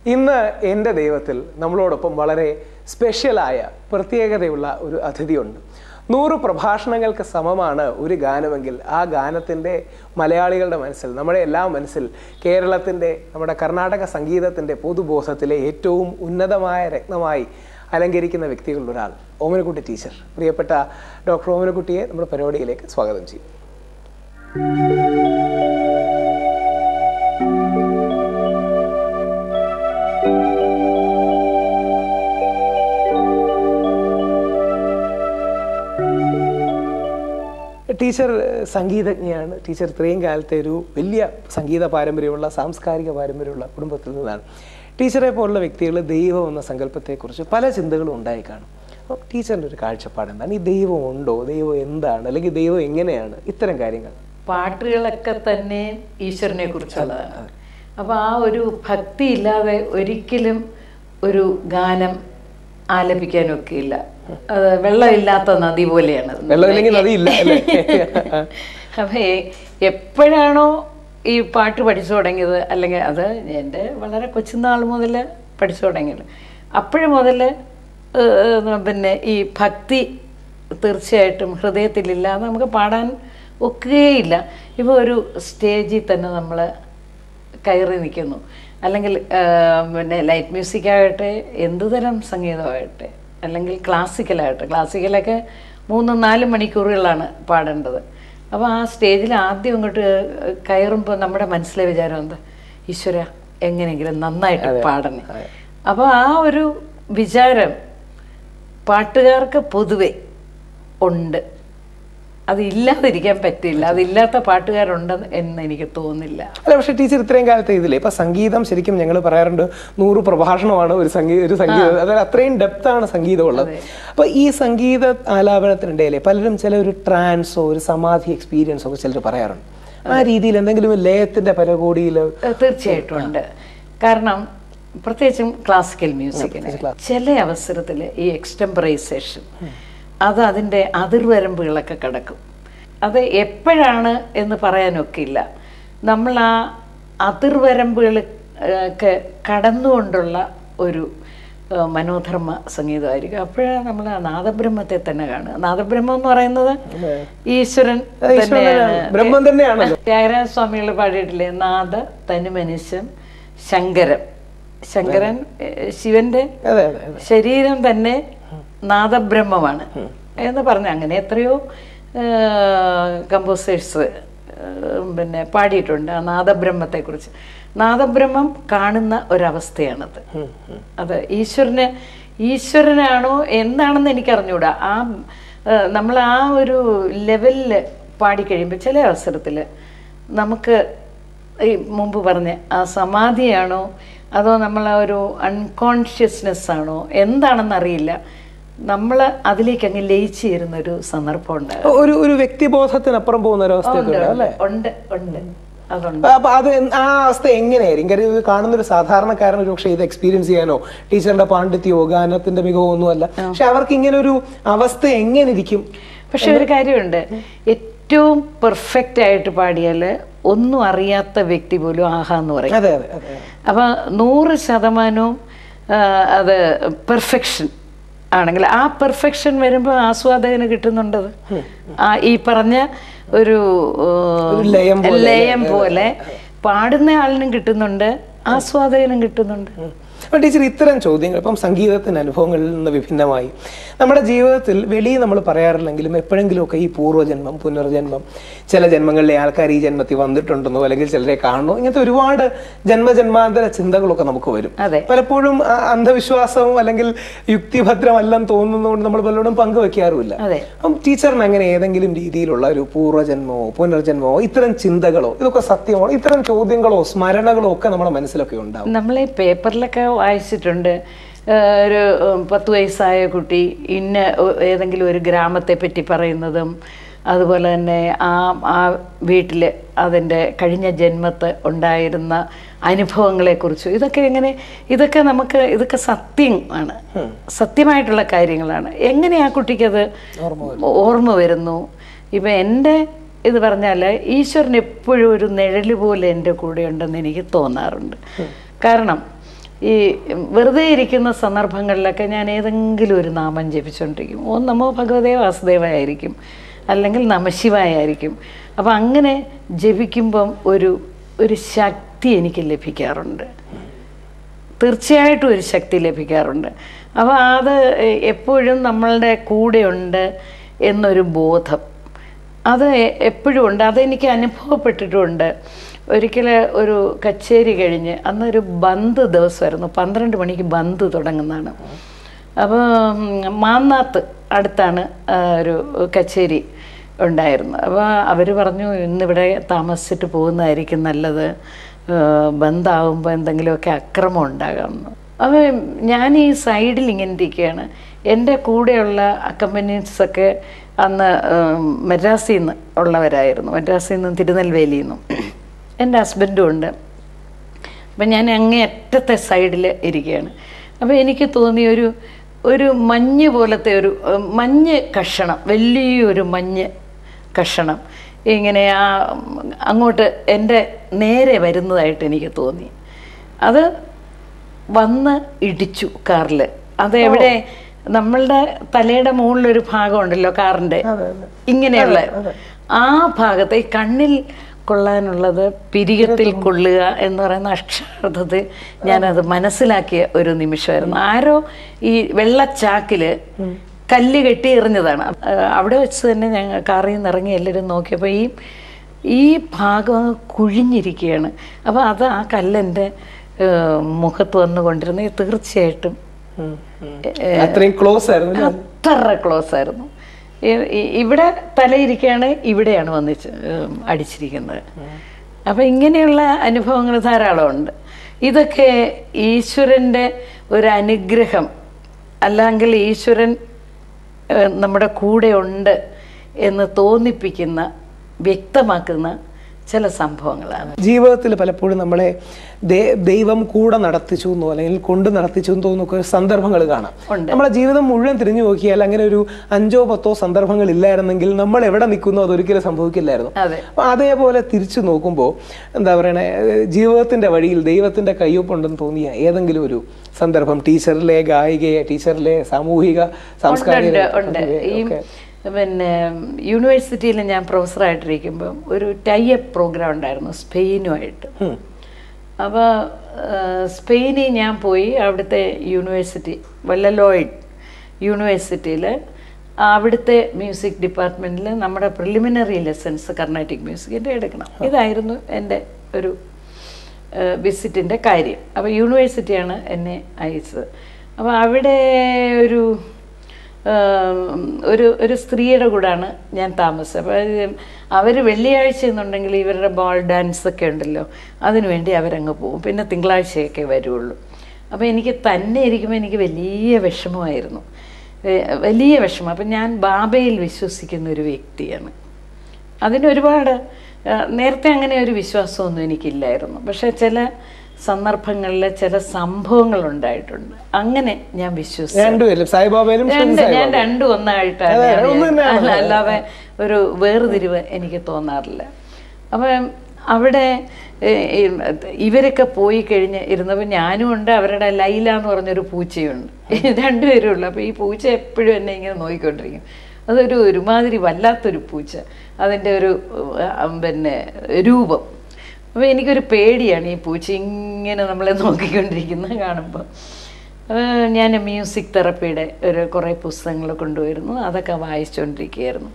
ഇന്ന് എൻ്റെ ദൈവത്തിൽ നമ്മളോടൊപ്പം വളരെ സ്പെഷ്യലായ പ്രത്യേകതയുള്ള ഒരു അതിഥിയുണ്ട് നൂറ് പ്രഭാഷണങ്ങൾക്ക് സമമാണ് ഒരു ഗാനമെങ്കിൽ ആ ഗാനത്തിൻ്റെ മലയാളികളുടെ മനസ്സിൽ നമ്മുടെ എല്ലാ മനസ്സിൽ കേരളത്തിൻ്റെ നമ്മുടെ കർണാടക സംഗീതത്തിൻ്റെ പൊതുബോധത്തിലെ ഏറ്റവും ഉന്നതമായ രത്നമായി അലങ്കരിക്കുന്ന വ്യക്തികളിൽ ഒരാൾ ഓമനക്കുട്ടി ടീച്ചർ പ്രിയപ്പെട്ട ഡോക്ടർ ഓമനക്കുട്ടിയെ നമ്മുടെ പരിപാടിയിലേക്ക് സ്വാഗതം ചെയ്യും ടീച്ചർ സംഗീതജ്ഞയാണ് ടീച്ചർ ഇത്രയും കാലത്തെ ഒരു വലിയ സംഗീത പാരമ്പര്യമുള്ള സാംസ്കാരിക പാരമ്പര്യമുള്ള കുടുംബത്തിൽ നിന്നാണ് ടീച്ചറെ പോലുള്ള വ്യക്തികൾ ദൈവം എന്ന സങ്കല്പത്തെക്കുറിച്ച് പല ചിന്തകളും ഉണ്ടായി കാണും അപ്പോൾ ടീച്ചറിൻ്റെ ഒരു കാഴ്ചപ്പാട് എന്താണ് ഈ ദൈവം ഉണ്ടോ ദൈവം എന്താണ് അല്ലെങ്കിൽ ദൈവം എങ്ങനെയാണ് ഇത്തരം കാര്യങ്ങൾ പാട്ടുകളൊക്കെ തന്നെ ഈശ്വരനെ കുറിച്ചുള്ളതാണ് അപ്പൊ ആ ഒരു ഭക്തി ഇല്ലാതെ ഒരിക്കലും ഒരു ഗാനം ആലപിക്കാനൊക്കെ ഇല്ല അത് വെള്ളമില്ലാത്ത നദി പോലെയാണ് അത്. വെള്ളമില്ലെങ്കിൽ നദിയില്ല അല്ലേ അപ്പൊ എ- എപ്പോഴാണോ ഈ പാട്ട് പഠിച്ചു തുടങ്ങിയത് അല്ലെങ്കിൽ അത് എൻ്റെ വളരെ കൊച്ചുനാൾ മുതൽ പഠിച്ചു തുടങ്ങിയത് അപ്പോഴും മുതൽ പിന്നെ ഈ ഭക്തി തീർച്ചയായിട്ടും ഹൃദയത്തിലില്ലാതെ നമുക്ക് പാടാൻ ഒക്കുകയില്ല ഇപ്പോൾ ഒരു സ്റ്റേജിൽ തന്നെ നമ്മൾ കയറി നിൽക്കുന്നു അല്ലെങ്കിൽ ആ, പിന്നെ ലൈറ്റ് മ്യൂസിക് ആകട്ടെ എന്തുതരം സംഗീതമാകട്ടെ അല്ലെങ്കിൽ ക്ലാസിക്കലാകട്ടെ ക്ലാസിക്കലൊക്കെ മൂന്ന് നാല് മണിക്കൂറുകളാണ് പാടേണ്ടത് അപ്പോൾ ആ സ്റ്റേജിൽ ആദ്യം അങ്ങോട്ട് കയറുമ്പോൾ നമ്മുടെ മനസ്സിലെ വിചാരം എന്താ ഈശ്വര എങ്ങനെയെങ്കിലും നന്നായിട്ട് പാടണേ അപ്പോൾ ആ ഒരു വിചാരം പാട്ടുകാർക്ക് പൊതുവെ ഉണ്ട് അത് ഇല്ലാതിരിക്കാൻ പറ്റില്ല അതില്ലാത്ത പാട്ടുകാരുണ്ടെന്ന് എന്ന് എനിക്ക് തോന്നുന്നില്ല അല്ല പക്ഷെ ടീച്ചർ ഇത്രയും കാലത്തെ ഇതില്ലേ ഇപ്പൊ സംഗീതം ശരിക്കും ഞങ്ങൾ പറയാറുണ്ട് നൂറ് പ്രഭാഷണമാണ് ഒരു സംഗീത ഒരു സംഗീത അതായത് അത്രയും ഡെപ്ത് ആണ് സംഗീതം ഉള്ളത് അപ്പൊ ഈ സംഗീത ആലാപനത്തിനിടയിലെ പലരും ചില ഒരു ട്രാൻസോ ഒരു സമാധി എക്സ്പീരിയൻസോ ഒക്കെ ചിലർ പറയാറുണ്ട് ആ രീതിയിൽ എന്തെങ്കിലും ലയത്തിന്റെ പരകോടിയിൽ ഏഹ് തീർച്ചയായിട്ടും ഉണ്ട് കാരണം പ്രത്യേകിച്ചും ക്ലാസിക്കൽ മ്യൂസിക്കിന് ചില അവസരത്തിൽ ഈ എക്സ്റ്റംപറൈസേഷൻ അത് അതിൻ്റെ അതിർവരമ്പുകളൊക്കെ കിടക്കും അത് എപ്പോഴാണ് എന്ന് പറയാനൊക്കില്ല നമ്മൾ ആ അതിർവരമ്പുകൾ ഒക്കെ കടന്നുകൊണ്ടുള്ള ഒരു ഏഹ് മനോധർമ്മ സംഗീതമായിരിക്കും അപ്പോഴാണ് നമ്മൾ ആ നാദബ്രഹ്മത്തെ തന്നെ കാണുക നാദബ്രഹ്മം എന്ന് പറയുന്നത് ഈശ്വരൻ തന്നെയാണ് ബ്രഹ്മം തന്നെയാണല്ലോ ത്യാഗരാജ സ്വാമികൾ പാടിയിട്ടില്ലേ നാദ തനുമനുഷ്യൻ ശങ്കരൻ ശങ്കരൻ ഏഹ്, ശിവന്റെ അതെ അതെ അതെ ശരീരം തന്നെ നാദബ്രഹ്മമാണ് എന്ന് പറഞ്ഞ അങ്ങനെ എത്രയോ കമ്പോസേഴ്സ് പിന്നെ പാടിയിട്ടുണ്ട് ആ നാദബ്രഹ്മത്തെക്കുറിച്ച് നാദബ്രഹ്മം കാണുന്ന ഒരവസ്ഥയാണത് അത് ഈശ്വരന് ഈശ്വരനാണോ എന്താണെന്ന് എനിക്കറിഞ്ഞൂടാ ആ ഏഹ്, നമ്മൾ ആ ഒരു ലെവലിൽ പാടിക്കഴിയുമ്പോൾ ചില അവസരത്തിൽ നമുക്ക് ഈ മുമ്പ് പറഞ്ഞ ആ സമാധിയാണോ അതോ നമ്മൾ ആ ഒരു അൺകോൺഷ്യസ്നെസ് ആണോ എന്താണെന്ന് അറിയില്ല നമ്മൾ അതിലേക്ക് അങ്ങ് ലയിച്ചു ചേരുന്ന ഒരു സന്ദർഭം ഉണ്ട് ഒരു ഒരു വ്യക്തിബോധത്തിനപ്പുറം പോകുന്ന ഒരു അവസ്ഥയൊക്കെ ഉണ്ട് അല്ലേ ഉണ്ട് ഉണ്ട് അതുണ്ട് അപ്പൊ അത് എൻ- ആ അവസ്ഥ എങ്ങനെയായിരിക്കും കാര്യം ഇത് കാണുന്ന ഒരു സാധാരണക്കാരൻ ഒരു പക്ഷേ ഇത് എക്സ്പീരിയൻസ് ചെയ്യാനോ ടീച്ചറിന്റെ പാണ്ഡിത്യമോ ഗാനത്തിന്റെ മികവോ ഒന്നുമല്ല പക്ഷെ അവർക്ക് ഇങ്ങനെ ഒരു അവസ്ഥ എങ്ങനെ ഇരിക്കും പക്ഷെ ഒരു കാര്യമുണ്ട് ഏറ്റവും പെർഫെക്റ്റ് ആയിട്ട് പാടിയാൽ ഒന്നും അറിയാത്ത വ്യക്തി പോലും ആഹാ എന്ന് പറയും അതെ അതെ അതെ അപ്പം നൂറ് ശതമാനവും ആ, അത് പെർഫെക്ഷൻ ആണെങ്കിൽ ആ പെർഫെക്ഷൻ വരുമ്പോൾ ആസ്വാദകന് കിട്ടുന്നുണ്ടത് ആ ഈ പറഞ്ഞ ഒരു ആ, ഒരു ലയം പോലെ, ലയം പോലെ പാടുന്ന ആളിനും കിട്ടുന്നുണ്ട് ആസ്വാദകനും കിട്ടുന്നുണ്ട് അപ്പോൾ ടീച്ചർ ഇത്തരം ചോദ്യങ്ങൾ ഇപ്പം സംഗീതത്തിന് അനുഭവങ്ങളിൽ നിന്ന് വിഭിന്നമായി നമ്മുടെ ജീവിതത്തിൽ വെളിയിൽ നമ്മൾ പറയാറില്ലെങ്കിലും എപ്പോഴെങ്കിലുമൊക്കെ ഈ പൂർവ്വജന്മം പുനർജന്മം ചില ജന്മങ്ങളിലെ ആൾക്കാർ ഈ ജന്മത്തിൽ വന്നിട്ടുണ്ടെന്നോ അല്ലെങ്കിൽ ചിലരെ കാണണോ ഇങ്ങനത്തെ ഒരുപാട് ജന്മജന്മാന്തര ചിന്തകളൊക്കെ നമുക്ക് വരും അതെ. പലപ്പോഴും ആ അന്ധവിശ്വാസവും അല്ലെങ്കിൽ യുക്തിഭദ്രമല്ലെന്ന് തോന്നുന്നതുകൊണ്ട് നമ്മൾ പലരോടും പങ്കുവെക്കാറുമില്ല അതെ അപ്പം ടീച്ചറിന് അങ്ങനെ ഏതെങ്കിലും രീതിയിലുള്ള ഒരു പൂർവ്വജന്മമോ പുനർജന്മമോ ഇത്തരം ചിന്തകളോ ഇതൊക്കെ സത്യമാണോ ഇത്തരം ചോദ്യങ്ങളോ സ്മരണകളോ ഒക്കെ നമ്മുടെ മനസ്സിലൊക്കെ ഉണ്ടാവും നമ്മൾ ഈ പേപ്പറിലൊക്കെ വായിച്ചിട്ടുണ്ട് ഏഹ് ഒരു ഉം, പത്ത് വയസ്സായ കുട്ടി ഇന്ന ഒ- ഏതെങ്കിലും ഒരു ഗ്രാമത്തെ പറ്റി പറയുന്നതും അതുപോലെ തന്നെ ആ ആ വീട്ടിൽ അതിൻ്റെ കഴിഞ്ഞ ജന്മത്ത് ഉണ്ടായിരുന്ന അനുഭവങ്ങളെക്കുറിച്ചും ഇതൊക്കെ എങ്ങനെ ഇതൊക്കെ നമുക്ക് ഇതൊക്കെ സത്യം ആണ് സത്യമായിട്ടുള്ള കാര്യങ്ങളാണ് എങ്ങനെ ആ കുട്ടിക്കത് ഓർമ്മ വരുന്നു ഇപ്പം എൻ്റെ ഇത് പറഞ്ഞാൽ ഈശ്വരൻ എപ്പോഴും ഒരു നിഴല് പോലെ എൻ്റെ കൂടെ ഉണ്ടെന്ന് എനിക്ക് തോന്നാറുണ്ട് കാരണം ഈ വെറുതെ ഇരിക്കുന്ന സന്ദർഭങ്ങളിലൊക്കെ ഞാൻ ഏതെങ്കിലും ഒരു നാമം ജപിച്ചുകൊണ്ടിരിക്കും ഓ നമോ ഭഗവതേ വാസുദേവായിരിക്കും അല്ലെങ്കിൽ നമശിവായായിരിക്കും അപ്പം അങ്ങനെ ജപിക്കുമ്പം ഒരു ഒരു ശക്തി എനിക്ക് ലഭിക്കാറുണ്ട് തീർച്ചയായിട്ടും ഒരു ശക്തി ലഭിക്കാറുണ്ട് അപ്പോൾ അത് എപ്പോഴും നമ്മളുടെ കൂടെയുണ്ട് എന്നൊരു ബോധം അത് എ- എപ്പോഴും ഉണ്ട് അതെനിക്ക് അനുഭവപ്പെട്ടിട്ടുമുണ്ട് ഒരിക്കൽ ഒരു കച്ചേരി കഴിഞ്ഞ് അന്നൊരു ബന്ദ് ദിവസമായിരുന്നു പന്ത്രണ്ട് മണിക്ക് ബന്ദ് തുടങ്ങുന്നതാണ് അപ്പോൾ മാന്നാത്ത് അടുത്താണ് ആ, ഒരു കച്ചേരി ഉണ്ടായിരുന്നു അപ്പോൾ അവർ പറഞ്ഞു ഇന്നിവിടെ താമസിച്ചിട്ട് പോകുന്നതായിരിക്കും നല്ലത് ബന്ധാവുമ്പോൾ എന്തെങ്കിലുമൊക്കെ അക്രമം ഉണ്ടാകാമെന്ന് അപ്പോൾ ഞാൻ ഈ സൈഡിൽ ഇങ്ങനെ ഇരിക്കുകയാണ് എൻ്റെ കൂടെയുള്ള അക്കമ്പനീൻസൊക്കെ അന്ന് ഉം, മദ്രാസിൽ നിന്ന് ഉള്ളവരായിരുന്നു മദ്രാസിൽ നിന്നും തിരുനെൽവേലിയിൽ നിന്നും എൻ്റെ ഹസ്ബൻഡും ഉണ്ട് അപ്പം ഞാൻ അങ്ങേ അറ്റത്തെ സൈഡിൽ ഇരിക്കുകയാണ് അപ്പോൾ എനിക്ക് തോന്നിയ ഒരു ഒരു മഞ്ഞ് പോലത്തെ ഒരു ഉം, മഞ്ഞ് കഷണം വലിയൊരു മഞ്ഞ് കഷണം ഇങ്ങനെ ആ ഉം, അങ്ങോട്ട് എൻ്റെ നേരെ വരുന്നതായിട്ട് എനിക്ക് തോന്നി അത് വന്ന് ഇടിച്ചു കാറിൽ അത് എവിടെ നമ്മളുടെ തലയുടെ മുകളിലൊരു ഭാഗമുണ്ടല്ലോ കാറിൻ്റെ ഇങ്ങനെയുള്ള ആ ഭാഗത്തെ ഈ കണ്ണിൽ കൊള്ളാനുള്ളത് പിരികത്തിൽ കൊള്ളുക എന്ന് പറയുന്ന അക്ഷരാർത്ഥത്തിൽ ഞാനത് മനസ്സിലാക്കിയ ഒരു നിമിഷമായിരുന്നു ആരോ ഈ വെള്ളച്ചാക്കില് കല്ല് കെട്ടി എറിഞ്ഞതാണ് ആ, അവിടെ വെച്ച് തന്നെ ഞങ്ങൾ കാറിൽ നിന്ന് ഇറങ്ങി എല്ലാവരും നോക്കിയപ്പോൾ ഈ ഈ ഭാഗം അങ്ങ് കുഴിഞ്ഞിരിക്കുകയാണ് അപ്പോൾ അത് ആ കല്ലെൻ്റെ ഏഹ്, മുഖത്ത് വന്നുകൊണ്ടിരുന്നത് തീർച്ചയായിട്ടും അത്രയും ക്ലോസ് ആയിരുന്നു അല്ലേ? അത്ര ക്ലോസ് ആയിരുന്നു ഈ- ഈ- ഇവിടെ തലയിരിക്കുകയാണ് ഇവിടെയാണ് വന്നിച്ച് ഉം, അടിച്ചിരിക്കുന്നത് അപ്പം ഇങ്ങനെയുള്ള അനുഭവങ്ങൾ ധാരാളമുണ്ട് ഇതൊക്കെ ഈശ്വരൻ്റെ ഒരു അനുഗ്രഹം അല്ലെങ്കിൽ ഈശ്വരൻ ഏഹ്, നമ്മുടെ കൂടെ ഉണ്ട് എന്ന് തോന്നിപ്പിക്കുന്ന വ്യക്തമാക്കുന്ന ചില സംഭവങ്ങളാണ് ജീവിതത്തിൽ പലപ്പോഴും നമ്മളെ ദേ- ദൈവം കൂടെ നടത്തിച്ചു എന്നോ അല്ലെങ്കിൽ കൊണ്ട് നടത്തിച്ചു എന്ന് തോന്നുന്ന സന്ദർഭങ്ങൾ കാണാം ഉണ്ട്. നമ്മളെ ജീവിതം മുഴുവൻ തിരിഞ്ഞു നോക്കിയാൽ അങ്ങനെ ഒരു അഞ്ചോ പത്തോ സന്ദർഭങ്ങൾ ഇല്ലായിരുന്നെങ്കിൽ നമ്മൾ എവിടെ നിൽക്കുന്നോ അതൊരിക്കലും സംഭവിക്കില്ലായിരുന്നു അതെ അപ്പൊ അതേപോലെ തിരിച്ചു നോക്കുമ്പോൾ എന്താ പറയണേ ഏഹ് ജീവിതത്തിന്റെ വഴിയിൽ ദൈവത്തിന്റെ കയ്യൊപ്പുണ്ടെന്ന് തോന്നിയ ഏതെങ്കിലും ഒരു സന്ദർഭം ടീച്ചറിലെ ഗായികയെ ടീച്ചറിലെ സാമൂഹിക സാംസ്കാരിക ഉണ്ട് ഉണ്ട് ഈ ഒക്കെ. പിന്നെ യൂണിവേഴ്സിറ്റിയിൽ ഞാൻ പ്രൊഫസറായിട്ടിരിക്കുമ്പോൾ ഒരു ടൈപ്പ് പ്രോഗ്രാം ഉണ്ടായിരുന്നു സ്പെയിനുമായിട്ട് ഉം. അപ്പോൾ സ്പെയിനിൽ ഞാൻ പോയി അവിടുത്തെ യൂണിവേഴ്സിറ്റി വല്ലലോയിഡ് യൂണിവേഴ്സിറ്റിയിൽ അവിടുത്തെ മ്യൂസിക് ഡിപ്പാർട്ട്മെൻറ്റിൽ നമ്മുടെ പ്രിലിമിനറി ലെസൺസ് കർണാറ്റിക് മ്യൂസിക്കിൻ്റെ എടുക്കണം ഇതായിരുന്നു എൻ്റെ ഒരു വിസിറ്റിൻ്റെ കാര്യം അപ്പോൾ യൂണിവേഴ്സിറ്റിയാണ് എന്നെ അയച്ചത് അപ്പോൾ അവിടെ ഒരു ആം, ഒരു ഒരു സ്ത്രീയുടെ കൂടാണ് ഞാൻ താമസം അപ്പോൾ അവർ വെള്ളിയാഴ്ച എന്നുണ്ടെങ്കിൽ ഇവരുടെ ബോൾ ഡാൻസ് ഒക്കെ ഉണ്ടല്ലോ അതിനുവേണ്ടി അവരങ്ങ് പോകും പിന്നെ തിങ്കളാഴ്ചയൊക്കെ വരുള്ളൂ അപ്പോൾ എനിക്ക് തന്നെ ഇരിക്കുമ്പോൾ എനിക്ക് വലിയ വിഷമമായിരുന്നു ഏ- വലിയ വിഷമം അപ്പം ഞാൻ ബാബയിൽ വിശ്വസിക്കുന്ന ഒരു വ്യക്തിയാണ് അതിനൊരുപാട് ആ, നേരത്തെ അങ്ങനെ ഒരു വിശ്വാസമൊന്നും എനിക്കില്ലായിരുന്നു പക്ഷേ ചില സന്ദർഭങ്ങളിൽ ചില സംഭവങ്ങൾ ഉണ്ടായിട്ടുണ്ട് അങ്ങനെ ഞാൻ വിശ്വസിച്ചു രണ്ടുപേരും സായിബാബയിലും രണ്ട് ഞാൻ രണ്ടും ഒന്നായിട്ടാണ് അതെ, ഞാൻ ഒന്ന് തന്നെയാണ്. അല്ല, അല്ലാതെ ഒരു വേർതിരിവ് എനിക്ക് തോന്നാറില്ല അപ്പം അവിടെ ഏ, ഈ, ഇവരൊക്കെ പോയി കഴിഞ്ഞ് ഇരുന്നപ്പോൾ ഞാനും ഉണ്ട് അവരുടെ ലൈല എന്ന് പറഞ്ഞൊരു പൂച്ചയുണ്ട് രണ്ടുപേരും ഉള്ളു അപ്പോൾ ഈ പൂച്ച എപ്പോഴും എന്നെ ഇങ്ങനെ നോക്കിക്കൊണ്ടിരിക്കും അതൊരു ഒരുമാതിരി വല്ലാത്തൊരു പൂച്ച അതിൻ്റെ ഒരു ആ, പിന്നെ രൂപം അപ്പോൾ എനിക്കൊരു പേടിയാണ് ഈ പൂച്ച ഇങ്ങനെ നമ്മളെ നോക്കിക്കൊണ്ടിരിക്കുന്നത് കാണുമ്പോൾ ഏഹ് ഞാൻ മ്യൂസിക് തെറപ്പിയുടെ ഒരു കുറേ പുസ്തകങ്ങൾ കൊണ്ടുവരുന്നു അതൊക്കെ വായിച്ചുകൊണ്ടിരിക്കുകയായിരുന്നു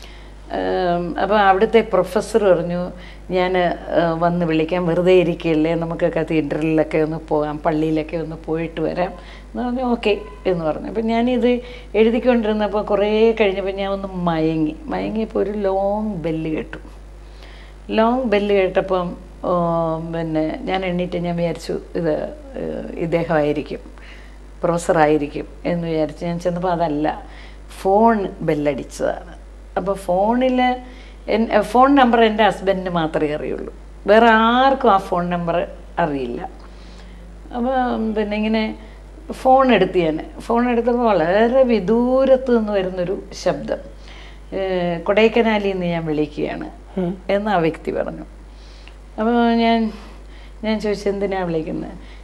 അപ്പോൾ അവിടുത്തെ പ്രൊഫസർ പറഞ്ഞു ഞാൻ വന്ന് വിളിക്കാൻ വെറുതെ ഇരിക്കുകയല്ലേ നമുക്ക് കത്തീഡ്രലിലൊക്കെ ഒന്ന് പോകാം പള്ളിയിലൊക്കെ ഒന്ന് പോയിട്ട് വരാം എന്ന് പറഞ്ഞു ഓക്കെ എന്ന് പറഞ്ഞു അപ്പം ഞാനിത് എഴുതിക്കൊണ്ടിരുന്നപ്പോൾ കുറേ കഴിഞ്ഞപ്പോൾ ഞാൻ ഒന്ന് മയങ്ങി മയങ്ങിയപ്പോൾ ഒരു ലോങ് ബെല്ല് കേട്ടു ലോങ് ബെല്ല് കേട്ടപ്പം ആ, പിന്നെ ഞാൻ എണ്ണീറ്റ് ഞാൻ വിചാരിച്ചു ഇത് ഏഹ്, ഇദ്ദേഹമായിരിക്കും പ്രൊഫസറായിരിക്കും എന്ന് വിചാരിച്ച് ഞാൻ ചെന്നപ്പോൾ അതല്ല ഫോൺ ബെല്ലടിച്ചതാണ് അപ്പോൾ ഫോണിൽ എൻ ഫോൺ നമ്പർ എൻ്റെ ഹസ്ബൻഡിന് മാത്രമേ അറിയുള്ളൂ വേറെ ആർക്കും ആ ഫോൺ നമ്പർ അറിയില്ല അപ്പോൾ പിന്നെ ഇങ്ങനെ ഫോൺ എടുത്ത് ഞാൻ ഫോൺ എടുത്തപ്പോൾ വളരെ വിദൂരത്ത് നിന്ന് വരുന്നൊരു ശബ്ദം ഏഹ് കൊടൈക്കനാലിൽ നിന്ന് ഞാൻ വിളിക്കുകയാണ് എന്ന് ആ വ്യക്തി പറഞ്ഞു അപ്പോൾ ഞാൻ ഞാൻ ചോദിച്ചു എന്തിനാണ് വിളിക്കുന്നത്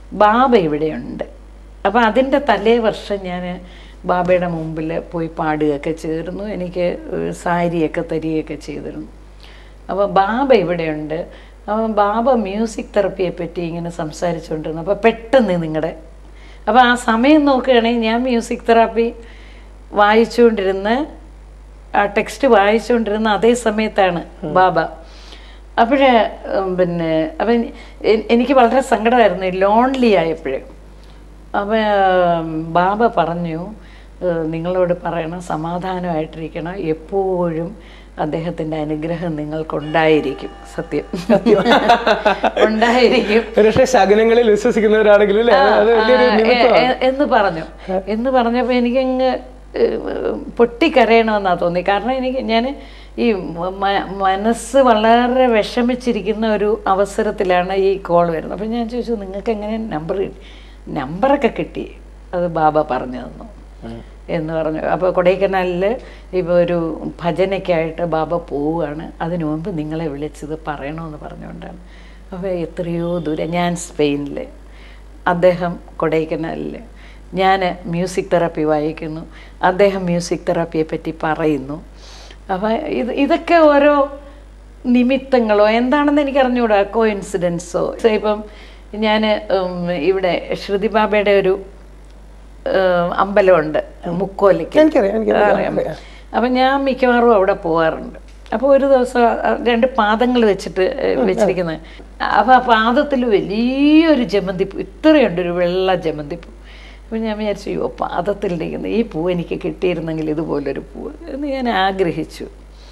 ബാബ ഇവിടെയുണ്ട് അപ്പോൾ അതിൻ്റെ തലേ വർഷം ഞാൻ ബാബയുടെ മുമ്പിൽ പോയി പാടുകയൊക്കെ ചെയ്തിരുന്നു എനിക്ക് ഏഹ് സാരിയൊക്കെ തരികയൊക്കെ ചെയ്തിരുന്നു അപ്പോൾ ബാബ ഇവിടെയുണ്ട് അപ്പോൾ ബാബ മ്യൂസിക് തെറപ്പിയെ പറ്റി ഇങ്ങനെ സംസാരിച്ചുകൊണ്ടിരുന്നു അപ്പോൾ പെട്ടെന്ന് നിങ്ങളുടെ അപ്പോൾ ആ സമയം നോക്കുകയാണെങ്കിൽ ഞാൻ മ്യൂസിക് തെറാപ്പി വായിച്ചുകൊണ്ടിരുന്ന് ആ ടെക്സ്റ്റ് വായിച്ചുകൊണ്ടിരുന്ന അതേ സമയത്താണ് ബാബ അപ്പോഴേ പിന്നെ അപ്പം എ- എനിക്ക് വളരെ സങ്കടമായിരുന്നു ലോൺലി ആയപ്പോഴേ അപ്പം ബാബ പറഞ്ഞു ഏഹ് നിങ്ങളോട് പറയണം സമാധാനമായിട്ടിരിക്കണം എപ്പോഴും അദ്ദേഹത്തിൻ്റെ അനുഗ്രഹം നിങ്ങൾക്കുണ്ടായിരിക്കും സത്യം ഉണ്ടായിരിക്കും ഒരുപക്ഷെ ശകനങ്ങളിൽ വിശ്വസിക്കുന്നവരാണെങ്കിൽ അല്ലേ അത് വലിയൊരു ആ, നിമിത്തമാണ്. എ- എ- എന്ന് പറഞ്ഞു എന്ന് പറഞ്ഞപ്പോൾ എനിക്കങ്ങ് ഏഹ്, പൊട്ടിക്കരയണമെന്നാ തോന്നി കാരണം എനിക്ക് ഞാൻ ഈ മ- മനസ്സ് വളരെ വിഷമിച്ചിരിക്കുന്ന ഒരു അവസരത്തിലാണ് ഈ കോൾ വരുന്നത് അപ്പം ഞാൻ ചോദിച്ചു നിങ്ങൾക്ക് എങ്ങനെ നമ്പർ നമ്പറൊക്കെ കിട്ടി അത് ബാബ പറഞ്ഞു തന്നു എന്ന് പറഞ്ഞു അപ്പോൾ കൊടൈക്കനാലിൽ ഇപ്പോൾ ഒരു ഭജനയ്ക്കായിട്ട് ബാബ പോവുകയാണ് അതിനു മുമ്പ് നിങ്ങളെ വിളിച്ചത് പറയണമെന്ന് പറഞ്ഞുകൊണ്ടാണ് അപ്പോൾ എത്രയോ ദൂരം ഞാൻ സ്പെയിനിൽ അദ്ദേഹം കൊടൈക്കനാലിൽ ഞാൻ മ്യൂസിക് തെറാപ്പി വായിക്കുന്നു അദ്ദേഹം മ്യൂസിക് തെറാപ്പിയെ പറ്റി പറയുന്നു അപ്പോൾ ഇത് ഇതൊക്കെ ഓരോ നിമിത്തങ്ങളോ എന്താണെന്ന് എനിക്ക് അറിഞ്ഞുകൂടാ കോ ഇൻസിഡൻസോ ഇപ്പം ഞാൻ ഇവിടെ ശ്രുതി ബാബയുടെ ഒരു ഏഹ്, അമ്പലമുണ്ട് മുക്കോലിക്ക് എനിക്കറിയാം, എനിക്കറിയാം, അറിയാം. അറിയാം. അപ്പം ഞാൻ മിക്കവാറും അവിടെ പോകാറുണ്ട് അപ്പോൾ ഒരു ദിവസം ആ രണ്ട് പാദങ്ങൾ വെച്ചിട്ട് ഏഹ്, വെച്ചിരിക്കുന്നത് അപ്പോൾ ആ പാദത്തിൽ വലിയൊരു ജമന്തിപ്പൂ ഇത്രയുണ്ട് ഒരു വെള്ള ജമന്തിപ്പൂ അപ്പം ഞാൻ വിചാരിച്ചു അയ്യോ പാദത്തിലിരിക്കുന്ന ഈ പൂ എനിക്ക് കിട്ടിയിരുന്നെങ്കിൽ ഇതുപോലൊരു പൂ എന്ന് ഞാൻ ആഗ്രഹിച്ചു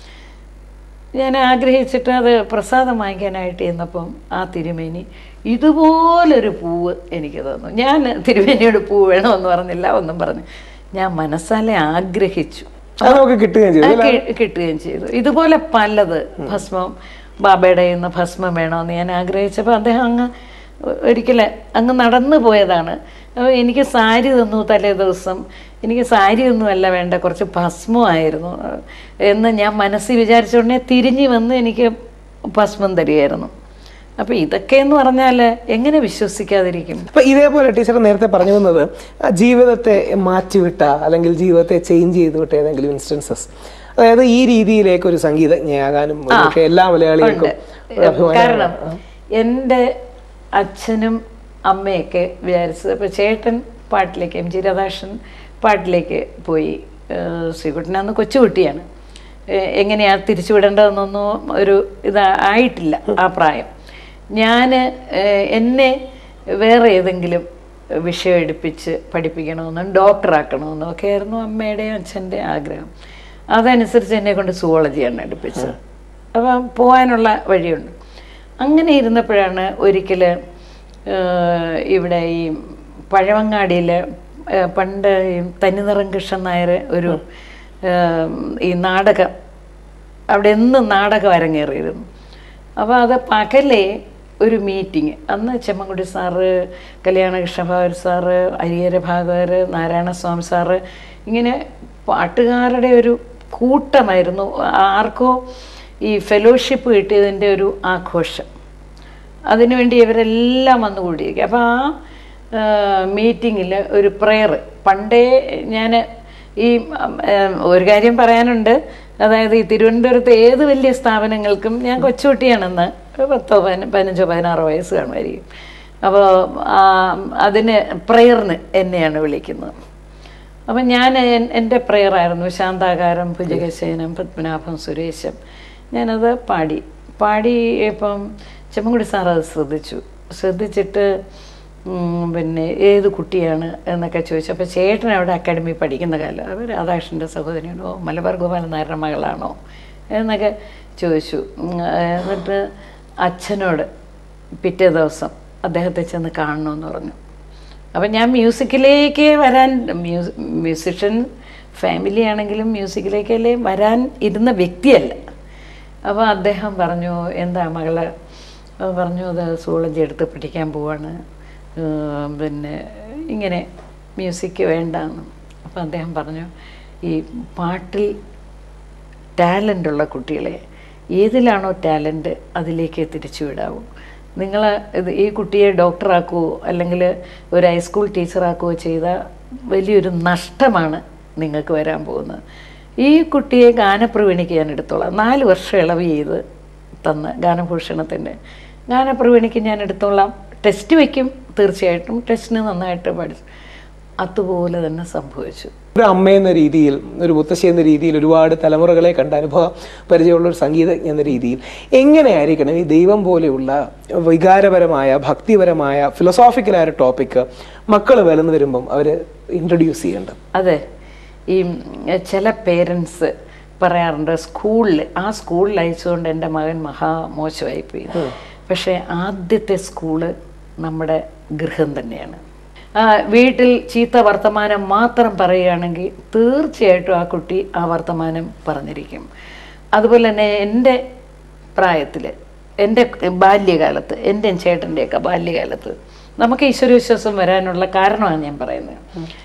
ഞാൻ ആഗ്രഹിച്ചിട്ട് അത് പ്രസാദം വാങ്ങിക്കാനായിട്ട് ചെന്നപ്പം ആ തിരുമേനി ഇതുപോലൊരു പൂവ് എനിക്ക് തന്നു ഞാൻ തിരുമേനിയോട് പൂ വേണമെന്ന് പറഞ്ഞില്ല ഒന്നും പറഞ്ഞു ഞാൻ മനസ്സാലെ ആഗ്രഹിച്ചു അത് നമുക്ക് കിട്ടുകയും ചെയ്തു അത് കി- കിട്ടുകയും ചെയ്തു ഇതുപോലെ പലത് ഭസ്മം ബാബയുടെ നിന്ന് ഭസ്മം വേണമെന്ന് ഞാൻ ആഗ്രഹിച്ചപ്പോൾ അദ്ദേഹം അങ്ങ് ഒരിക്കൽ അങ്ങ് നടന്നു പോയതാണ് അപ്പോൾ എനിക്ക് സാരി തന്നു തലേ ദിവസം എനിക്ക് സാരി ഒന്നുമല്ല വേണ്ട കുറച്ച് ഭസ്മമായിരുന്നു എന്ന് ഞാൻ മനസ്സിൽ വിചാരിച്ചുകൊണ്ടേ തിരിഞ്ഞു വന്ന് എനിക്ക് ഭസ്മം തരികയായിരുന്നു അപ്പോൾ ഇതൊക്കെ എന്ന് പറഞ്ഞാൽ എങ്ങനെ വിശ്വസിക്കാതിരിക്കും അപ്പൊ ഇതേപോലെ ടീച്ചർ നേരത്തെ പറഞ്ഞു വന്നത് ആ ജീവിതത്തെ മാറ്റിവിട്ട അല്ലെങ്കിൽ ജീവിതത്തെ ചേഞ്ച് ചെയ്ത് വിട്ട ഏതെങ്കിലും ഇൻസ്റ്റൻസസ് അതായത് ഈ രീതിയിലേക്ക് ഒരു സംഗീതജ്ഞയാകാനും ഒരുപക്ഷെ എല്ലാ മലയാളികൾക്കും ഒരു അഭിമാനമാണ്. കാരണം എൻ്റെ അച്ഛനും അമ്മയൊക്കെ വിചാരിച്ചത് ഇപ്പം ചേട്ടൻ പാട്ടിലേക്ക് എം ജി രാധാകൃഷ്ണൻ പാട്ടിലേക്ക് പോയി ഏഹ് ശ്രീകുട്ടൻ അന്ന് കൊച്ചുകുട്ടിയാണ് ഏഹ് എങ്ങനെയാ തിരിച്ചുവിടേണ്ടതെന്നൊന്നും ഒരു ഇതായിട്ടില്ല ആ പ്രായം ഞാൻ എന്നെ വേറെ ഏതെങ്കിലും വിഷയം എടുപ്പിച്ച് പഠിപ്പിക്കണമെന്നും ഡോക്ടറാക്കണമെന്നും ഒക്കെ ആയിരുന്നു അമ്മയുടെയും അച്ഛൻ്റെയും ആഗ്രഹം അതനുസരിച്ച് എന്നെ കൊണ്ട് സുവോളജിയാണ് എടുപ്പിച്ചത് അപ്പം പോകാനുള്ള വഴിയുണ്ട് അങ്ങനെ ഇരുന്നപ്പോഴാണ് ഒരിക്കൽ ഇവിടെ ഈ പഴവങ്ങാടിയിൽ പണ്ട് ഈ തനിനിറം കൃഷ്ണൻ നായർ ഒരു ഏഹ്, ഈ നാടകം അവിടെ എന്നും നാടകം അരങ്ങേറിയിരുന്നു അപ്പോൾ അത് പകലെ ഒരു മീറ്റിംഗ് അന്ന് ചെമ്മൻകുടി സാറ് കല്യാണകൃഷ്ണ ഭാഗവർ സാറ് അരിയര ഭാഗവർ നാരായണസ്വാമി സാറ് ഇങ്ങനെ പാട്ടുകാരുടെ ഒരു കൂട്ടമായിരുന്നു ആർക്കോ ഈ ഫെലോഷിപ്പ് കിട്ടിയതിൻ്റെ ഒരു ആഘോഷം അതിനുവേണ്ടി ഇവരെല്ലാം വന്നു കൂടിയിരിക്കും അപ്പോൾ ആ മീറ്റിങ്ങിൽ ഒരു പ്രെയർ പണ്ടേ ഞാൻ ഈ ഉം, ഉം, ഒരു കാര്യം പറയാനുണ്ട് അതായത് ഈ തിരുവനന്തപുരത്ത് ഏത് വലിയ സ്ഥാപനങ്ങൾക്കും ഞാൻ കൊച്ചുകുട്ടിയാണെന്ന് ഒരു പത്തോ പതിന പതിനഞ്ചോ പതിനാറോ വയസ്സ് കാണുമായിരിക്കും അപ്പോൾ അതിന് പ്രെയറിന് എന്നെയാണ് വിളിക്കുന്നത് അപ്പം ഞാൻ എൻ- എൻ്റെ പ്രെയറായിരുന്നു ശാന്താകാരം ഭുജഗശയനം പത്മനാഭം സുരേശം ഞാനത് പാടി പാടി ഇപ്പം ചെമ്മൻകുടി സാർ അത് ശ്രദ്ധിച്ചു ശ്രദ്ധിച്ചിട്ട് ഉം, പിന്നെ ഏത് കുട്ടിയാണ് എന്നൊക്കെ ചോദിച്ചു അപ്പോൾ ചേട്ടൻ അവിടെ അക്കാഡമി പഠിക്കുന്ന കാലം അവർ രാധാകൃഷ്ണൻ്റെ സഹോദരിയാണോ മലബാർ ഗോപാലൻ നായരുടെ മകളാണോ എന്നൊക്കെ ചോദിച്ചു ഉം, എന്നിട്ട് അച്ഛനോട് പിറ്റേ ദിവസം അദ്ദേഹത്തെ ചെന്ന് കാണണമെന്ന് പറഞ്ഞു അപ്പം ഞാൻ മ്യൂസിക്കിലേക്ക് വരാൻ മ്യൂസ് മ്യൂസിഷ്യൻ ഫാമിലി ആണെങ്കിലും മ്യൂസിക്കിലേക്കല്ലേ വരാൻ ഇരുന്ന വ്യക്തിയല്ല അപ്പോൾ അദ്ദേഹം പറഞ്ഞു എന്താ മകള് അപ്പോൾ പറഞ്ഞു അത് സൂളജി എടുത്ത് പഠിക്കാൻ പോവാണ് ഏർ പിന്നെ ഇങ്ങനെ മ്യൂസിക് വേണ്ടാന്ന് അപ്പോൾ അദ്ദേഹം പറഞ്ഞു ഈ പാട്ടിൽ ടാലൻ്റ് ഉള്ള കുട്ടികളെ ഏതിലാണോ ടാലൻ്റ് അതിലേക്ക് തിരിച്ചു വിടാവൂ നിങ്ങൾ ഇത് ഈ കുട്ടിയെ ഡോക്ടറാക്കുവോ അല്ലെങ്കിൽ ഒരു ഹൈസ്കൂൾ ടീച്ചറാക്കുകയോ ചെയ്താൽ വലിയൊരു നഷ്ടമാണ് നിങ്ങൾക്ക് വരാൻ പോകുന്നത് ഈ കുട്ടിയെ ഗാനപ്രവീണിക്ക് ഞാൻ എടുത്തോളാം നാല് വർഷം ഇളവ് ചെയ്ത് തന്ന് ഗാനഭൂഷണത്തിൻ്റെ ഗാനപ്രവീണിക്ക് ഞാൻ എടുത്തോളാം ടെസ്റ്റ് വയ്ക്കും തീർച്ചയായിട്ടും ടെസ്റ്റിന് നന്നായിട്ട് പഠിച്ചു അതുപോലെ തന്നെ സംഭവിച്ചു ഒരു അമ്മ എന്ന രീതിയിൽ ഒരു മുത്തശ്ശി എന്ന രീതിയിൽ ഒരുപാട് തലമുറകളെ കണ്ട അനുഭവ പരിചയമുള്ള ഒരു സംഗീതജ്ഞ എന്ന രീതിയിൽ എങ്ങനെയായിരിക്കണം ഈ ദൈവം പോലെയുള്ള വികാരപരമായ ഭക്തിപരമായ ഫിലോസോഫിക്കലായ ഒരു ടോപ്പിക്ക് മക്കൾ വളർന്നു വരുമ്പം അവർ ഇൻട്രൊഡ്യൂസ് ചെയ്യേണ്ടത് അതെ ഈ ഉം, ചില പേരൻസ് പറയാറുണ്ട് സ്കൂളിൽ ആ സ്കൂളിൽ അയച്ചുകൊണ്ട് എൻ്റെ മകൻ മഹാ മോശമായി പോയി പക്ഷേ ആദ്യത്തെ സ്കൂള് നമ്മുടെ ഗൃഹം തന്നെയാണ് ആ, വീട്ടിൽ ചീത്ത വർത്തമാനം മാത്രം പറയുകയാണെങ്കിൽ തീർച്ചയായിട്ടും ആ കുട്ടി ആ വർത്തമാനം പറഞ്ഞിരിക്കും അതുപോലെ തന്നെ എൻ്റെ പ്രായത്തിൽ എൻ്റെ ബാല്യകാലത്ത് എൻ്റെയും ചേട്ടൻ്റെയൊക്കെ ബാല്യകാലത്ത് നമുക്ക് ഈശ്വരവിശ്വാസം വരാനുള്ള കാരണമാണ് ഞാൻ പറയുന്നത്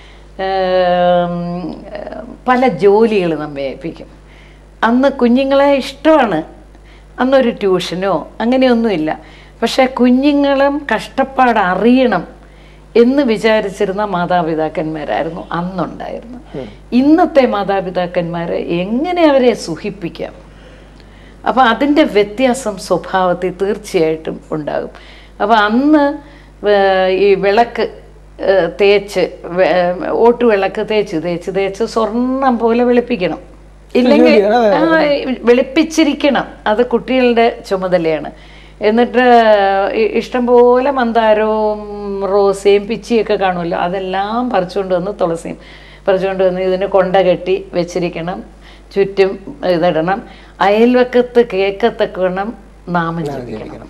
ഏം, പല ജോലികൾ നമ്മെ ഏൽപ്പിക്കും അന്ന് കുഞ്ഞുങ്ങളെ ഇഷ്ടമാണ് അന്നൊരു ട്യൂഷനോ അങ്ങനെയൊന്നുമില്ല പക്ഷേ കുഞ്ഞുങ്ങളും കഷ്ടപ്പാട് അറിയണം എന്ന് വിചാരിച്ചിരുന്ന മാതാപിതാക്കന്മാരായിരുന്നു അന്നുണ്ടായിരുന്നു ഇന്നത്തെ മാതാപിതാക്കന്മാരെ എങ്ങനെ അവരെ സുഖിപ്പിക്കാം അപ്പോൾ അതിൻ്റെ വ്യത്യാസം സ്വഭാവത്തിൽ തീർച്ചയായിട്ടും ഉണ്ടാകും അപ്പോൾ അന്ന് വേ- ഈ വിളക്ക് ഏഹ്, തേച്ച് വേ- ഓട്ടു വിളക്ക് തേച്ച് തേച്ച് തേച്ച് സ്വർണം പോലെ വെളുപ്പിക്കണം ഇല്ലെങ്കിൽ ആ, വെളുപ്പിച്ചിരിക്കണം അത് കുട്ടികളുടെ ചുമതലയാണ് എന്നിട്ട് ഇ- ഇഷ്ടംപോലെ മന്ദാരവും റോസയും പിച്ചിയൊക്കെ കാണുമല്ലോ അതെല്ലാം പറിച്ചുകൊണ്ട് വന്ന് തുളസിയും പറിച്ചുകൊണ്ട് വന്ന് ഇതിന് കൊണ്ട കെട്ടി വെച്ചിരിക്കണം ചുറ്റും ഇതിടണം അയൽവക്കത്ത് കേക്കത്തക്കണം നാമം ജപിക്കണം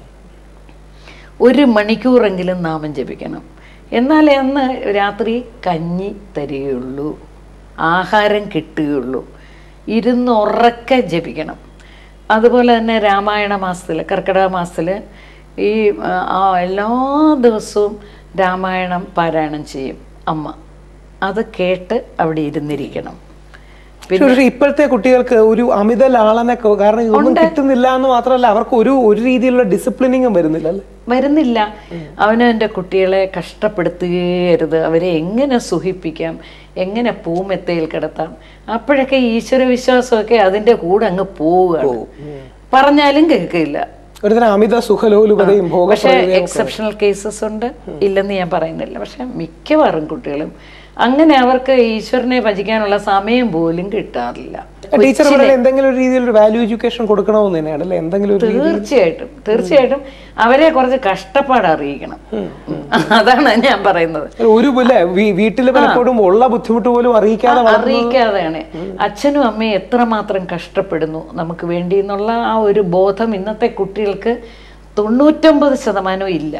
ഒരു മണിക്കൂറെങ്കിലും നാമം ജപിക്കണം എന്നാലേ അന്ന് രാത്രി കഞ്ഞി തരികയുള്ളൂ ആഹാരം കിട്ടുകയുള്ളൂ ഇരുന്ന് ഉറക്കെ ജപിക്കണം അതുപോലെ തന്നെ രാമായണ മാസത്തിൽ കർക്കിടക മാസത്തിൽ ഈ ആ, ആ എല്ലാ ദിവസവും രാമായണം പാരായണം ചെയ്യും അമ്മ അത് കേട്ട് അവിടെ ഇരുന്നിരിക്കണം പക്ഷേ ഇപ്പോഴത്തെ കുട്ടികൾക്ക് ഒരു അമിത ലാളന കാരണം ഇതൊന്നും കിട്ടുന്നില്ല എന്ന് മാത്രമല്ല അവർക്ക് ഒരു ഒരു രീതിയിലുള്ള ഡിസിപ്ലിനിങ്ങും വരുന്നില്ല അല്ലേ വരുന്നില്ല അവനവൻ്റെ കുട്ടികളെ കഷ്ടപ്പെടുത്തുകയരുത് അവരെ എങ്ങനെ സുഖിപ്പിക്കാം എങ്ങനെ പൂമെത്തയിൽ കിടത്താം അപ്പോഴൊക്കെ ഈശ്വര വിശ്വാസമൊക്കെ അതിൻ്റെ കൂടെ അങ്ങ് പോവുകയാണ് പറഞ്ഞാലും കേൾക്കില്ല ഒരുതരം അമിത സുഖലോലുപതയും ഭോഗ പക്ഷേ എക്സെപ്ഷണൽ കേസസ് ഉണ്ട് ഇല്ലെന്ന് ഞാൻ പറയുന്നില്ല പക്ഷെ മിക്കവാറും കുട്ടികളും അങ്ങനെ അവർക്ക് ഈശ്വരനെ ഭജിക്കാനുള്ള സമയം പോലും കിട്ടാറില്ല ടീച്ചർ പറയുന്നത് എന്തെങ്കിലും ഒരു രീതിയിൽ ഒരു വാല്യൂ എഡ്യൂക്കേഷൻ കൊടുക്കണമെന്ന് തന്നെയാണ് അല്ലെ എന്തെങ്കിലും ഒരു തീർച്ചയായിട്ടും തീർച്ചയായിട്ടും അവരെ കുറച്ച് കഷ്ടപ്പാട് അറിയിക്കണം അതാണ് ഞാൻ പറയുന്നത് ഒരു പോലെ വീട്ടിൽ പലപ്പോഴും ഉള്ള ബുദ്ധിമുട്ട് പോലും അറിയിക്കാതെ വളർന്നു അറിയിക്കാതെയാണ് അച്ഛനും അമ്മയും എത്രമാത്രം കഷ്ടപ്പെടുന്നു നമുക്ക് വേണ്ടി എന്നുള്ള ആ ഒരു ബോധം ഇന്നത്തെ കുട്ടികൾക്ക് തൊണ്ണൂറ്റൊമ്പത് ശതമാനവും ഇല്ല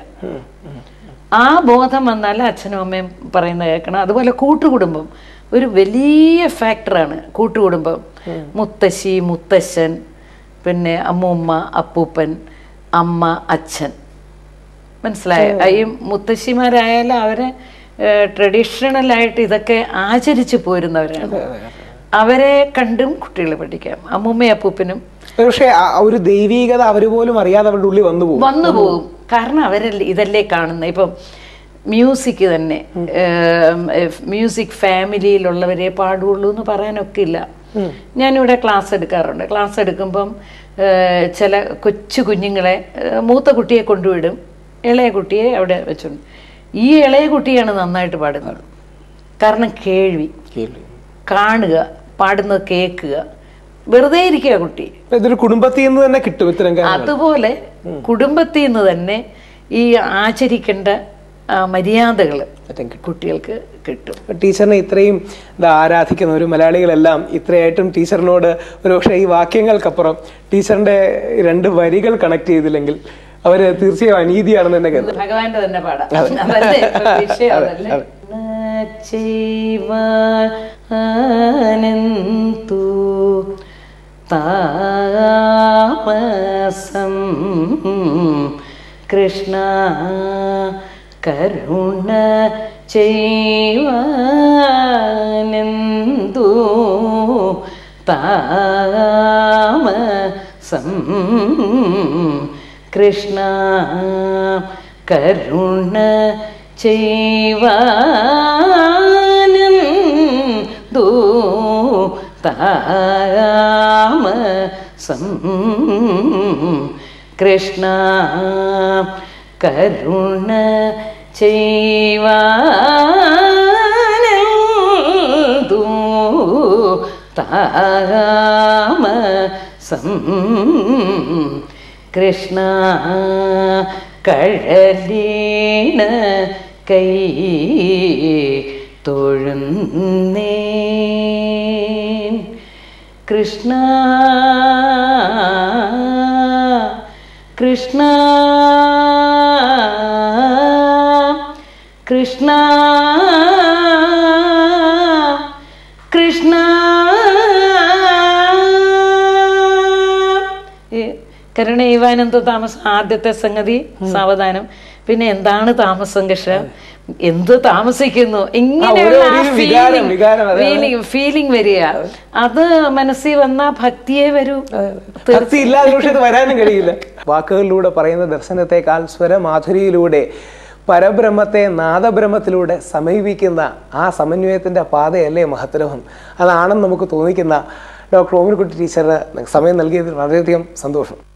ആ ബോധം വന്നാൽ അച്ഛനും അമ്മയും പറയുന്നത് കേൾക്കണം അതുപോലെ കൂട്ടുകുടുംബം ഒരു വലിയ ഫാക്ടറാണ് കൂട്ടുകുടുംബം മുത്തശ്ശി മുത്തശ്ശൻ പിന്നെ അമ്മൂമ്മ അപ്പൂപ്പൻ അമ്മ അച്ഛൻ മനസ്സിലായോ ഈ മുത്തശ്ശിമാരായാലും അവരെ ട്രഡീഷണലായിട്ട് ഇതൊക്കെ ആചരിച്ചു പോരുന്നവരാണ് അവരെ കണ്ടും കുട്ടികൾ പഠിക്കാം അമ്മൂമ്മയും അപ്പൂപ്പനും പക്ഷെ ആ ഒരു ദൈവീകത അവര് പോലും അറിയാതെ അവരുടെ ഉള്ളിൽ വന്നു പോകും വന്നു പോകും കാരണം അവരല്ലേ ഇതല്ലേ കാണുന്നത് ഇപ്പം മ്യൂസിക് തന്നെ മ്യൂസിക് ഫാമിലിയിലുള്ളവരെ പാടുള്ളൂ എന്ന് പറയാനൊക്കെ ഇല്ല ഞാനിവിടെ ക്ലാസ് എടുക്കാറുണ്ട് ക്ലാസ് എടുക്കുമ്പം ഏഹ്, ചില കൊച്ചു കുഞ്ഞുങ്ങളെ ഏഹ്, മൂത്ത കുട്ടിയെ കൊണ്ടുവിടും ഇളയ കുട്ടിയെ അവിടെ വെച്ചുണ്ട് ഈ ഇളയ കുട്ടിയാണ് നന്നായിട്ട് പാടുന്നത് കാരണം കേൾവി കാണുക പാടുന്നത് കേൾക്കുക വെറുതെ ഇരിക്കുക കുട്ടി അപ്പൊ ഇതൊരു കുടുംബത്തിൽ നിന്ന് തന്നെ കിട്ടും ഇത്തരം കാര്യം അതുപോലെ കുടുംബത്തിൽ നിന്ന് തന്നെ ഈ ആചരിക്കേണ്ട മര്യാദകൾ കുട്ടികൾക്ക് കിട്ടും ടീച്ചറിനെ ഇത്രയും ഇത് ആരാധിക്കുന്ന ഒരു മലയാളികളെല്ലാം ഇത്രയായിട്ടും ടീച്ചറിനോട് ഒരു പക്ഷേ ഈ വാക്യങ്ങൾക്കപ്പുറം ടീച്ചറിന്റെ രണ്ട് വരികൾ കണക്ട് ചെയ്തില്ലെങ്കിൽ അവര് തീർച്ചയായും അനീതിയാണെന്ന് തന്നെ കരുതും ഭഗവാന്റെ തന്നെ പാടാം അതല്ലേ ഇപ്പൊ വിഷയം അതല്ലേ ചെയ്വാനെന്തു താമസം കൃഷ്ണ കരുണ ചെയ്വാനെന്തു താമസം കൃഷ്ണ കരുണ ചെയ്വാനും ദൂ താമസം കൃഷ്ണ കരുണ ചെയ്വാനും ദൂ താമസം കൃഷ്ണ കഴലീണ കൈ തൊഴുന്നേൻ കൃഷ്ണ കൃഷ്ണ കൃഷ്ണ കൃഷ്ണ ഈ കരുണൈവാനന്ദ താമസം ആദ്യത്തെ സംഗതി സാവധാനം പിന്നെ എന്താണ് താമസം കൃഷ്ണ എന്ത് താമസിക്കുന്നു ഇങ്ങനെയുള്ള ഒരു- ഒരു വികാരം, വികാരം, അതാണ്. ഫീലിംഗ് ഫീലിംഗ് വരിക അത് മനസ്സിൽ വന്ന ഭക്തിയെ വരൂ ഭക്തി ഇല്ലാതെ പക്ഷെ ഇത് വരാനും കഴിയില്ല വാക്കുകളിലൂടെ പറയുന്ന ദർശനത്തെക്കാൾ സ്വരമാധുരിയിലൂടെ പരബ്രഹ്മത്തെ നാദബ്രഹ്മത്തിലൂടെ സമീപിക്കുന്ന ആ സമന്വയത്തിന്റെ പാതയല്ലേ മഹത്തരവും അതാണെന്ന് നമുക്ക് തോന്നിക്കുന്ന ഡോക്ടർ ഓമിനിക്കുട്ടി ടീച്ചർ സമയം നൽകിയതിൽ വളരെയധികം സന്തോഷം